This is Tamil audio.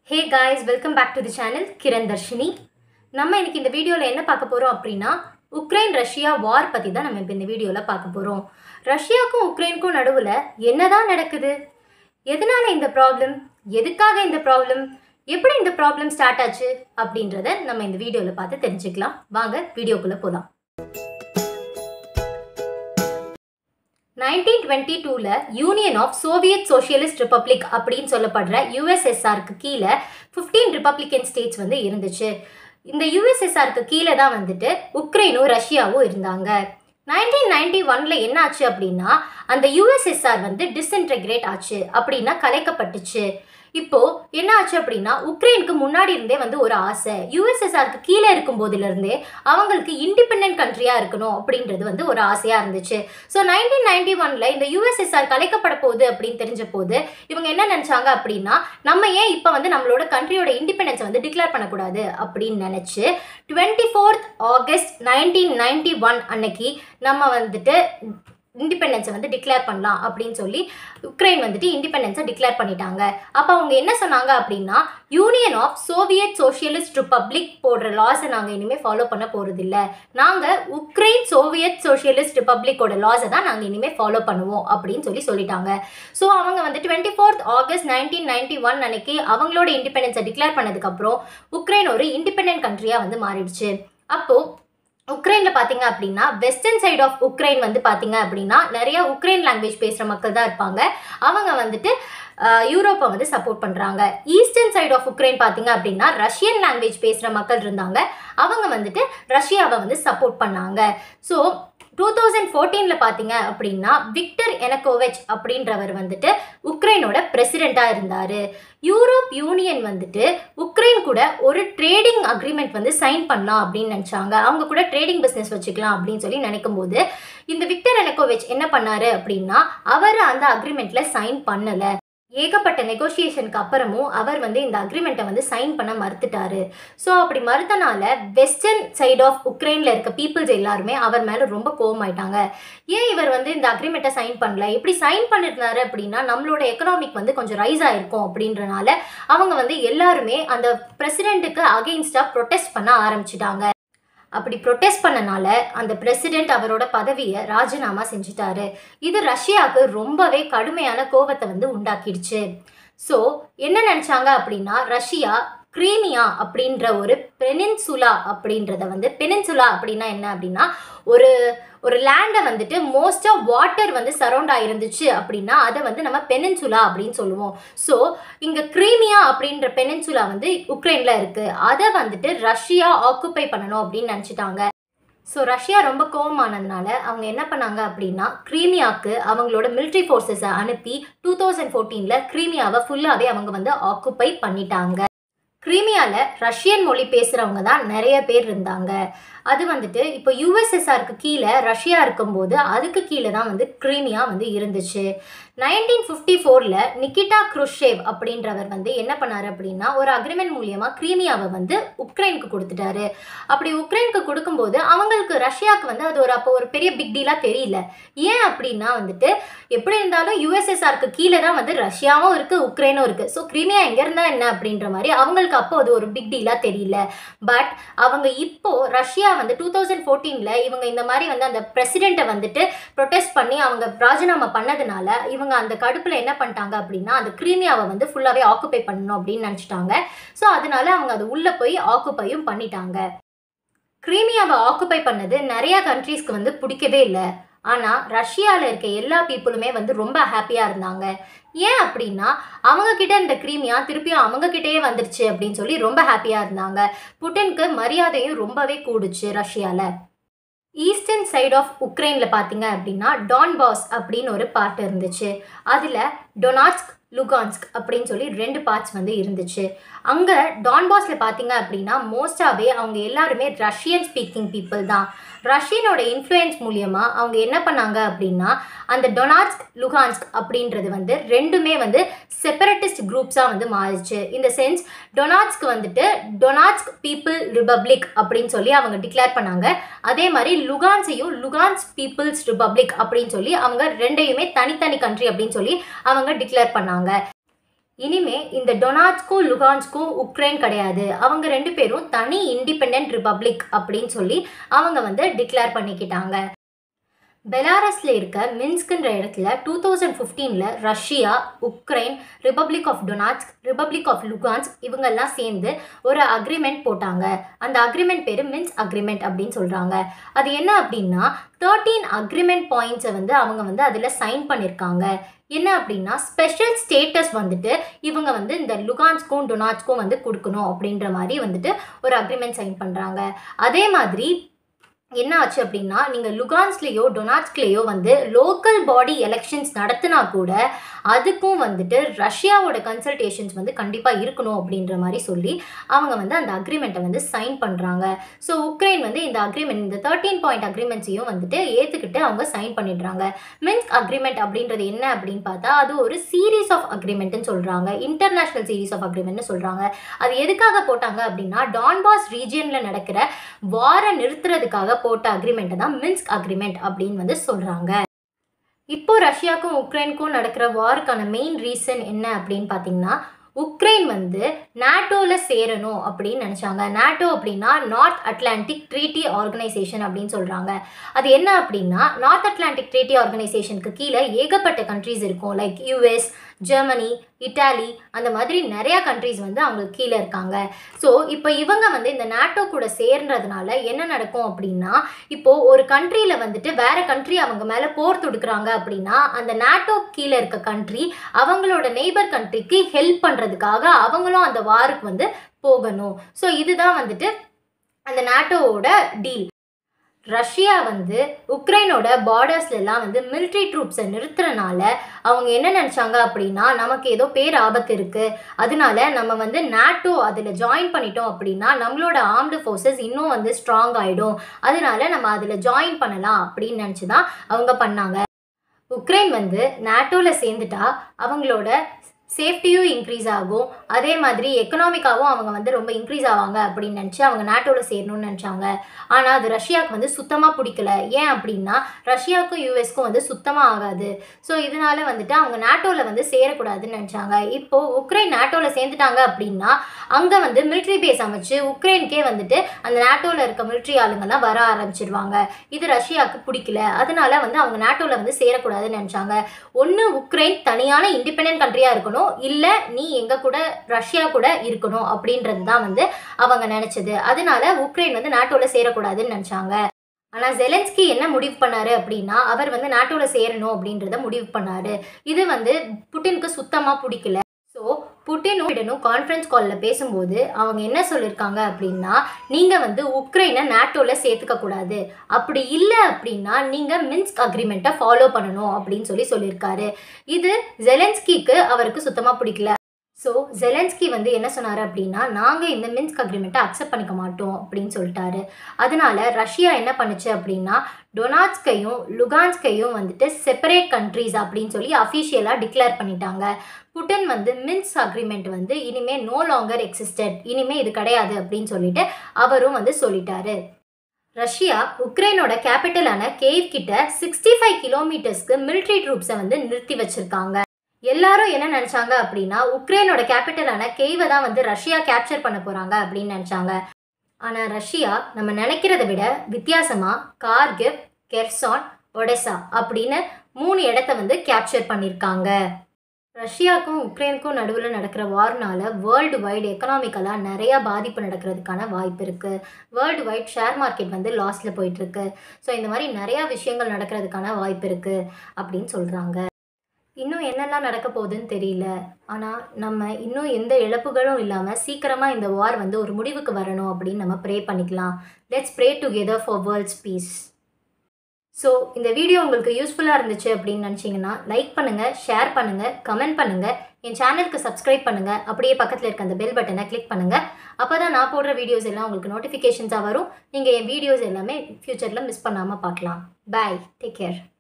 hey guys welcome back to the channel Kiran Dharshini நம்ம இன்னைக்கு இந்த வீடியோவில் என்ன பார்க்க போகிறோம் அப்படின்னா உக்ரைன் ரஷ்யா வார் பற்றி தான் நம்ம இப்போ இந்த வீடியோவில் பார்க்க போகிறோம் ரஷ்யாவுக்கும் உக்ரைனுக்கும் நடுவில் என்னதான் நடக்குது எதனால இந்த ப்ராப்ளம் எதுக்காக இந்த ப்ராப்ளம் எப்படி இந்த ப்ராப்ளம் ஸ்டார்ட் ஆச்சு அப்படின்றத நம்ம இந்த வீடியோவில் பார்த்து தெரிஞ்சுக்கலாம் வாங்க வீடியோக்குள்ளே போகலாம் நைன்டீன் டுவெண்ட்டி டூவில் union of Soviet socialist republic அப்படின்னு சொல்லப்படுற யுஎஸ்எஸ்ஆருக்கு கீழே ஃபிஃப்டீன் ரிப்பப்ளிகன் ஸ்டேட்ஸ் வந்து இருந்துச்சு இந்த யுஎஸ்எஸ்ஆருக்கு கீழே தான் வந்துட்டு உக்ரைனும் ரஷ்யாவும் இருந்தாங்க நைன்டீன் நைன்டி ஒன்ல என்ன ஆச்சு அப்படின்னா அந்த யுஎஸ்எஸ்ஆர் வந்து டிஸ்இன்டெகிரேட் ஆச்சு அப்படின்னா கலைக்கப்பட்டுச்சு இப்போ என்ன ஆச்சு அப்படின்னா உக்ரைனுக்கு முன்னாடி இருந்தே வந்து ஒரு ஆசை யுஎஸ்எஸ்ஆருக்கு கீழே இருக்கும் போதுல இருந்தே அவங்களுக்கு இண்டிபெண்ட் கண்ட்ரியா இருக்கணும் அப்படின்றது வந்து ஒரு ஆசையா இருந்துச்சு ஸோ நைன்டீன் நைன்டி ஒன்ல இந்த யுஎஸ்எஸ்ஆர் கலைக்கப்பட போகுது அப்படின்னு தெரிஞ்ச போது இவங்க என்ன நினைச்சாங்க அப்படின்னா நம்ம ஏன் இப்போ வந்து நம்மளோட கண்ட்ரியோட இண்டிபெண்டன்ஸை வந்து டிக்ளேர் பண்ணக்கூடாது அப்படின்னு நினைச்சு twenty fourth August nineteen ninety one அன்னைக்கு நம்ம வந்துட்டு இண்டிபெண்டன்ஸை வந்து டிக்ளேர் பண்ணலாம் அப்படின்னு சொல்லி உக்ரைன் வந்துட்டு இண்டிபெண்டன்ஸை டிக்ளேர் பண்ணிட்டாங்க அப்போ அவங்க என்ன சொன்னாங்க அப்படின்னா union of Soviet socialist republic போடுற லாஸை நாங்கள் இனிமேல் ஃபாலோ பண்ண போகிறதில்ல நாங்கள் உக்ரைன் சோவியத் சோஷியலிஸ்ட் ரிப்பப்ளிக்கோட லாஸை தான் நாங்கள் இனிமேல் ஃபாலோ பண்ணுவோம் அப்படின்னு சொல்லி சொல்லிட்டாங்க ஸோ அவங்க வந்து twenty fourth August nineteen ninety one அன்னைக்கு அவங்களோட இண்டிபெண்டன்ஸை டிக்ளேர் பண்ணதுக்கப்புறம் உக்ரைன் ஒரு இண்டிபெண்ட் கண்ட்ரியாக வந்து மாறிடுச்சு அப்போது உக்ரைனில் பார்த்தீங்க அப்படின்னா வெஸ்டர்ன் சைடு ஆஃப் உக்ரைன் வந்து பார்த்தீங்க அப்படின்னா நிறைய உக்ரைன் லாங்குவேஜ் பேசுகிற மக்கள் தான் இருப்பாங்க அவங்க வந்துட்டு யூரோப்பை வந்து சப்போர்ட் பண்ணுறாங்க ஈஸ்டர்ன் சைடு ஆஃப் உக்ரைன் பார்த்தீங்க அப்படின்னா ரஷ்யன் லாங்குவேஜ் பேசுகிற மக்கள் இருந்தாங்க அவங்க வந்துட்டு ரஷ்யாவை வந்து சப்போர்ட் பண்ணாங்க ஸோ டூ தௌசண்ட் ஃபோர்டீனில் பார்த்தீங்க அப்படின்னா விக்டர் எனக்கோவெச் அப்படின்றவர் வந்துட்டு உக்ரைனோட பிரசிடெண்ட்டாக இருந்தார் யூரோப் யூனியன் வந்துட்டு உக்ரைன் கூட ஒரு ட்ரேடிங் அக்ரிமெண்ட் வந்து சைன் பண்ணலாம் அப்படின்னு நினச்சாங்க அவங்க கூட ட்ரேடிங் பிஸ்னஸ் வச்சுக்கலாம் அப்படின்னு சொல்லி நினைக்கும் போது இந்த விக்டர் எனக்கோவெச் என்ன பண்ணாரு அப்படின்னா அவர் அந்த அக்ரிமெண்ட்டில் சைன் பண்ணலை ஏகப்பட்ட நெகோசியேஷனுக்கு அப்புறமும் அவர் வந்து இந்த அக்ரிமெண்ட்டை வந்து சைன் பண்ண மறுத்துட்டாரு ஸோ அப்படி மறுத்தனால வெஸ்டர்ன் சைட் ஆஃப் உக்ரைனில் இருக்க பீப்புள்ஸ் எல்லாருமே அவர் மேலே ரொம்ப கோவமாயிட்டாங்க ஏன் இவர் வந்து இந்த அக்ரிமெண்ட்டை சைன் பண்ணல இப்படி சைன் பண்ணிருந்தாரு அப்படின்னா நம்மளோட எக்கனாமிக் வந்து கொஞ்சம் ரைஸ் ஆயிருக்கும் அப்படின்றனால அவங்க வந்து எல்லாருமே அந்த பிரசிடெண்ட்டுக்கு அகெயின்ஸ்டாக ப்ரொட்டஸ்ட் பண்ண ஆரம்பிச்சிட்டாங்க அப்படி ப்ரொட்டஸ்ட் பண்ணனால அந்த பிரசிடென்ட் அவரோட பதவியை ராஜினாமா செஞ்சுட்டாரு இது ரஷ்யாவுக்கு ரொம்பவே கடுமையான கோபத்தை வந்து உண்டாக்கிடுச்சு ஸோ என்ன நினச்சாங்க அப்படின்னா ரஷ்யா கிரீமியா அப்படின்ற ஒரு பெனின்சுலா அப்படின்றத வந்து பெனின்சுலா அப்படின்னா என்ன அப்படின்னா ஒரு ஒரு லேண்டை வந்துட்டு மோஸ்ட்டாக வாட்டர் வந்து சரௌண்ட் ஆயிருந்துச்சு அப்படின்னா அதை வந்து நம்ம பெனின்சுலா அப்படின்னு சொல்லுவோம் ஸோ இங்கே கிரீமியா அப்படின்ற பெனின்சுலா வந்து உக்ரைனில் இருக்குது அதை வந்துட்டு ரஷ்யா ஆக்குப்பை பண்ணணும் அப்படின்னு நினச்சிட்டாங்க ஸோ ரஷ்யா ரொம்ப கோவமானதுனால அவங்க என்ன பண்ணாங்க அப்படின்னா கிரீமியாவுக்கு அவங்களோட மிலிட்ரி ஃபோர்ஸஸை அனுப்பி டூ தௌசண்ட் ஃபோர்டீனில் கிரீமியாவை ஃபுல்லாகவே அவங்க வந்து ஆக்குப்பை பண்ணிட்டாங்க கிரீமியாவில் ரஷ்யன் மொழி பேசுகிறவங்க தான் நிறைய பேர் இருந்தாங்க அது வந்துட்டு இப்போ யூஎஸ்எஸ்ஆருக்கு கீழே ரஷ்யா இருக்கும்போது அதுக்கு கீழே தான் வந்து கிரீமியா வந்து இருந்துச்சு நைன்டீன் ஃபிஃப்டி ஃபோரில் நிக்கிட்டா குருஷேவ் அப்படின்றவர் வந்து என்ன பண்ணார் அப்படின்னா ஒரு அக்ரிமெண்ட் மூலியமாக கிரீமியாவை வந்து உக்ரைனுக்கு கொடுத்துட்டாரு அப்படி உக்ரைனுக்கு கொடுக்கும்போது அவங்களுக்கு ரஷ்யாவுக்கு வந்து அது ஒரு அப்போ ஒரு பெரிய பிக் டீலாக தெரியல ஏன் அப்படின்னா வந்துட்டு எப்படி இருந்தாலும் யூஎஸ்எஸ்ஆருக்கு கீழே தான் வந்து ரஷ்யாவும் இருக்குது உக்ரைனும் இருக்குது ஸோ கிரீமியா எங்கே இருந்தால் என்ன அப்படின்ற மாதிரி அவங்களுக்கு அப்போ அது ஒரு பிக் டீலாக தெரியல பட் அவங்க இப்போ ரஷ்யா வந்து டூ தௌசண்ட் ஃபோர்டீனில் இவங்க இந்த மாதிரி வந்து அந்த பிரசிடெண்ட்டை வந்துட்டு ப்ரொட்டஸ்ட் பண்ணி அவங்க ராஜினாமா பண்ணதுனால இவங்க அந்த கடுப்பில் என்ன பண்ணிட்டாங்க அப்படின்னா அந்த கிரீமியாவை வந்து ஃபுல்லாகவே ஆக்குப்பை பண்ணணும் அப்படின்னு நினச்சிட்டாங்க ஸோ அதனால அவங்க அது உள்ளே போய் ஆக்குப்பையும் பண்ணிட்டாங்க கிரீமியாவை ஆக்குப்பை பண்ணது நிறையா கண்ட்ரீஸ்க்கு வந்து பிடிக்கவே இல்லை ஆனால் ரஷ்யாவில் இருக்க எல்லா பீப்புளுமே வந்து ரொம்ப ஹாப்பியாக இருந்தாங்க ஏன் அப்படின்னா அவங்க கிட்ட இந்த கிரீமியா திருப்பியும் அவங்க கிட்டேயே வந்துருச்சு அப்படின்னு சொல்லி ரொம்ப ஹாப்பியாக இருந்தாங்க புட்டினுக்கு மரியாதையும் ரொம்பவே கூடுச்சு ரஷ்யாவில் ஈஸ்டர்ன் சைட் ஆஃப் உக்ரைனில் பார்த்தீங்க அப்படின்னா டான்பாஸ் அப்படின்னு ஒரு பார்ட் இருந்துச்சு அதில் டொனாட்ஸ்க் லுகான்ஸ்க் அப்படின்னு சொல்லி ரெண்டு பார்ட்ஸ் வந்து இருந்துச்சு அங்கே டான்பாஸில் பார்த்தீங்க அப்படின்னா மோஸ்டாகவே அவங்க எல்லாருமே ரஷ்யன் ஸ்பீக்கிங் பீப்புள் தான் ரஷ்யனோட இன்ஃப்ளூயன்ஸ் மூலியமாக அவங்க என்ன பண்ணாங்க அப்படின்னா அந்த டொனாட்ஸ்க் லுகான்ஸ்க் அப்படின்றது வந்து ரெண்டுமே வந்து செப்பரட்டிஸ்ட் குரூப்ஸாக வந்து மாறிச்சு இந்த சென்ஸ் டொனாட்ஸ்க்கு வந்துட்டு டொனாட்ஸ்க் பீப்புள் ரிபப்ளிக் அப்படின்னு சொல்லி அவங்க டிக்ளேர் பண்ணாங்க அதே மாதிரி லுகான்ஸையும் லுகான்ஸ் பீப்புள்ஸ் ரிபப்ளிக் அப்படின்னு சொல்லி அவங்க ரெண்டையுமே தனித்தனி கண்ட்ரி அப்படின்னு சொல்லி அவங்க டிக்ளேர் பண்ணாங்க இனிமே இந்த டொனாட்ஸ்கோ லுகான்ஸ்கோ உக்ரைன் கிடையாது அவங்க ரெண்டு பேரும் தனி இண்டிபெண்ட் ரிபப்ளிக் அப்படின்னு சொல்லி அவங்க வந்து டிக்ளேர் பண்ணிக்கிட்டாங்க பெலாரஸில் இருக்க மின்ஸ்குன்ற இடத்துல டூ தௌசண்ட் ஃபிஃப்டீனில் Russia Ukraine republic of Donetsk republic of Luhansk இவங்கெல்லாம் சேர்ந்து ஒரு அக்ரிமெண்ட் போட்டாங்க அந்த அக்ரிமெண்ட் பேர் மின்ஸ் அக்ரிமெண்ட் அப்படின்னு சொல்கிறாங்க அது என்ன அப்படின்னா தேர்ட்டீன் அக்ரிமெண்ட் பாயிண்ட்ஸை வந்து அவங்க வந்து அதில் சைன் பண்ணியிருக்காங்க என்ன அப்படின்னா ஸ்பெஷல் ஸ்டேட்டஸ் வந்துட்டு இவங்க வந்து இந்த லுகான்ஸ்க்கும் டொனாட்ஸ்க்கும் வந்து கொடுக்கணும் அப்படின்ற மாதிரி வந்துட்டு ஒரு அக்ரிமெண்ட் சைன் பண்ணுறாங்க அதே மாதிரி என்ன ஆச்சு அப்படின்னா நீங்கள் லுகான்ஸ்லேயோ டொனாட்ஸ்லேயோ வந்து லோக்கல் பாடி எலெக்ஷன்ஸ் நடத்தினா கூட அதுக்கும் வந்துட்டு ரஷ்யாவோட கன்சல்டேஷன்ஸ் வந்து கண்டிப்பாக இருக்கணும் அப்படின்ற மாதிரி சொல்லி அவங்க வந்து அந்த அக்ரிமெண்ட்டை வந்து சைன் பண்ணுறாங்க ஸோ உக்ரைன் வந்து இந்த அக்ரிமெண்ட் இந்த தேர்ட்டீன் பாயிண்ட் அக்ரிமெண்ட்ஸையும் வந்துட்டு ஏற்றுக்கிட்டு அவங்க சைன் பண்ணிடுறாங்க மின்ஸ்க் அக்ரிமெண்ட் அப்படின்றது என்ன அப்படின்னு பார்த்தா அது ஒரு சீரீஸ் ஆஃப் அக்ரிமெண்ட்னு சொல்கிறாங்க இன்டர்நேஷ்னல் சீரீஸ் ஆஃப் அக்ரிமெண்ட்னு சொல்கிறாங்க அது எதுக்காக போட்டாங்க அப்படின்னா டான்பாஸ் ரீஜியனில் நடக்கிற வாரை நிறுத்துறதுக்காக போட்ட அக்ரிமெண்ட்டை தான் மின்ஸ்க் அக்ரிமெண்ட் அப்படின்னு வந்து சொல்கிறாங்க இப்போ ரஷ்யாவுக்கும் உக்ரைனுக்கும் நடக்கிற வாருக்கான மெயின் ரீசன் என்ன அப்படின்னு பார்த்தீங்கன்னா உக்ரைன் வந்து நாட்டோவில் சேரணும் அப்படின்னு நினச்சாங்க நாட்டோ அப்படின்னா நார்த் அட்லாண்டிக் ட்ரீட்டி ஆர்கனைசேஷன் அப்படின்னு சொல்கிறாங்க அது என்ன அப்படின்னா நார்த் அட்லாண்டிக் ட்ரீட்டி ஆர்கனைசேஷனுக்கு கீழே ஏகப்பட்ட கண்ட்ரீஸ் இருக்கும் லைக் யூஎஸ் ஜெர்மனி இட்டாலி அந்த மாதிரி நிறையா கண்ட்ரீஸ் வந்து அவங்களுக்கு கீழே இருக்காங்க ஸோ இப்போ இவங்க வந்து இந்த நாட்டோ கூட சேர்ன்றதுனால என்ன நடக்கும் அப்படின்னா இப்போது ஒரு கண்ட்ரியில் வந்துட்டு வேற கண்ட்ரி அவங்க மேலே போர் தொடுக்குறாங்க அப்படின்னா அந்த நாட்டோ கீழே இருக்க கண்ட்ரி அவங்களோட நெய்பர் கண்ட்ரிக்கு ஹெல்ப் பண்ணுறதுக்காக அவங்களும் அந்த வாருக்கு வந்து போகணும் ஸோ இதுதான் வந்துட்டு அந்த நாட்டோவோட டீல் ரஷ்யா வந்து உக்ரைனோட பார்டர்ஸ்லாம் வந்து மிலிட்ரி ட்ரூப்ஸை நிறுத்துறனால அவங்க என்ன நினச்சாங்க அப்படின்னா நமக்கு ஏதோ பேர் ஆபத்து இருக்குது அதனால நம்ம வந்து நாட்டோ அதில் ஜாயின் பண்ணிட்டோம் அப்படின்னா நம்மளோட ஆர்ம்டு ஃபோர்ஸஸ் இன்னும் வந்து ஸ்ட்ராங் ஆகிடும் அதனால நம்ம அதில் ஜாயின் பண்ணலாம் அப்படின்னு நினச்சி தான் அவங்க பண்ணாங்க உக்ரைன் வந்து நாட்டோவில் சேர்ந்துட்டா அவங்களோட சேஃப்டியும் இன்க்ரீஸ் ஆகும் அதே மாதிரி எக்கனாமிக்காகவும் அவங்க வந்து ரொம்ப இன்க்ரீஸ் ஆவாங்க அப்படின்னு நினச்சி அவங்க நாட்டோவில் சேரணும்னு நினச்சாங்க ஆனால் அது ரஷ்யாவுக்கு வந்து சுத்தமாக பிடிக்கல ஏன் அப்படின்னா ரஷ்யாவுக்கும் யூஎஸ்க்கும் வந்து சுத்தமாக ஆகாது ஸோ இதனால வந்துட்டு அவங்க நாட்டோவில் வந்து சேரக்கூடாதுன்னு நினச்சாங்க இப்போது உக்ரைன் நாட்டோவில் சேர்ந்துட்டாங்க அப்படின்னா அங்கே வந்து மிலிட்ரி பேஸ் அமைச்சு உக்ரைனுக்கே வந்துட்டு அந்த நாட்டோவில் இருக்க மிலிட்ரி ஆளுங்கெல்லாம் வர ஆரம்பிச்சிருவாங்க இது ரஷ்யாவுக்கு பிடிக்கல அதனால வந்து அவங்க நாட்டோவில் வந்து சேரக்கூடாதுன்னு நினச்சாங்க ஒன்று உக்ரைன் தனியான இண்டிபெண்ட் கண்ட்ரியாக இருக்கணும் இல்லை நீ எங்கள் கூட ரஷ்யா கூட இருக்கணும் அப்படின்றது தான் வந்து அவங்க நினச்சது அதனால உக்ரைன் வந்து நாட்டோவில் சேரக்கூடாதுன்னு நினச்சாங்க ஆனால் ஜெலன்ஸ்கி என்ன முடிவு பண்ணாரு அப்படின்னா அவர் வந்து நாட்டோவில் சேரணும் அப்படின்றத முடிவு பண்ணாரு இது வந்து புட்டினுக்கு சுத்தமாக பிடிக்கல ஸோ புட்டினும் பிடனும் கான்ஃபரன்ஸ் காலில் பேசும்போது அவங்க என்ன சொல்லியிருக்காங்க அப்படின்னா நீங்கள் வந்து உக்ரைனை நாட்டோவில் சேர்த்துக்க கூடாது அப்படி இல்லை அப்படின்னா நீங்கள் மின்ஸ்க் அக்ரிமெண்ட்டை ஃபாலோ பண்ணணும் அப்படின்னு சொல்லி சொல்லியிருக்காரு இது ஜெலன்ஸ்கிக்கு அவருக்கு சுத்தமாக பிடிக்கல ஸோ ஜெலன்ஸ்கி வந்து என்ன சொன்னார் அப்படின்னா நாங்கள் இந்த மின்ஸ்க் அக்ரிமெண்ட்டை அக்செப்ட் பண்ணிக்க மாட்டோம் அப்படின்னு சொல்லிட்டாரு அதனால ரஷ்யா என்ன பண்ணுச்சு அப்படின்னா டொனாட்ஸ்கையும் லுகான்ஸ்கையும் வந்துட்டு செப்பரேட் கண்ட்ரீஸ் அப்படின்னு சொல்லி அஃபிஷியலாக டிக்ளேர் பண்ணிட்டாங்க புட்டின் வந்து மின்ஸ் அக்ரிமெண்ட் வந்து இனிமே நோ லாங்கர் எக்ஸிஸ்டட் இனிமே இது கிடையாது அப்படின்னு சொல்லிட்டு அவரும் வந்து சொல்லிட்டாரு ரஷ்யா உக்ரைனோட கேபிட்டலான கேவ் கிட்ட சிக்ஸ்டி ஃபைவ் கிலோமீட்டர்ஸ்க்கு மிலிட்ரி ட்ரூப்ஸை வந்து நிறுத்தி வச்சிருக்காங்க எல்லாரும் என்ன நினைச்சாங்க அப்படின்னா உக்ரைனோட கேபிட்டலான கெய்வை தான் வந்து ரஷ்யா கேப்சர் பண்ண போறாங்க அப்படின்னு நினைச்சாங்க ஆனா ரஷ்யா நம்ம நினைக்கிறத விட வித்தியாசமா கார்கிவ் கெர்சான் ஒடெசா அப்படின்னு மூணு இடத்த வந்து கேப்சர் பண்ணியிருக்காங்க ரஷ்யாவுக்கும் உக்ரைனுக்கும் நடுவில் நடக்கிற வார்னால வேர்ல்டு வைடு எக்கனாமிக்கலாக நிறையா பாதிப்பு நடக்கிறதுக்கான வாய்ப்பு இருக்குது வேர்ல்டு வைட் ஷேர் மார்க்கெட் வந்து லாஸில் போயிட்டுருக்கு ஸோ இந்த மாதிரி நிறையா விஷயங்கள் நடக்கிறதுக்கான வாய்ப்பு இருக்குது அப்படின்னு சொல்கிறாங்க இன்னும் என்னெல்லாம் நடக்க போகுதுன்னு தெரியல ஆனால் நம்ம இன்னும் எந்த இழப்புகளும் இல்லாமல் சீக்கிரமாக இந்த வார் வந்து ஒரு முடிவுக்கு வரணும் அப்படின்னு நம்ம ப்ரே பண்ணிக்கலாம் let's pray together for world's peace so இந்த வீடியோ உங்களுக்கு யூஸ்ஃபுல்லாக இருந்துச்சு அப்படின்னு நினச்சிங்கன்னா லைக் பண்ணுங்கள் ஷேர் பண்ணுங்கள் கமெண்ட் பண்ணுங்கள் என் சேனலுக்கு சப்ஸ்கிரைப் பண்ணுங்கள் அப்படியே பக்கத்தில் இருக்க அந்த பெல் பட்டனை கிளிக் பண்ணுங்கள் அப்போ தான் நான் போடுற வீடியோஸ் எல்லாம் உங்களுக்கு நோட்டிஃபிகேஷன்ஸாக வரும் நீங்கள் என் வீடியோஸ் எல்லாமே ஃப்யூச்சரில் மிஸ் பண்ணாமல் பார்க்கலாம் பாய் டேக் கேர்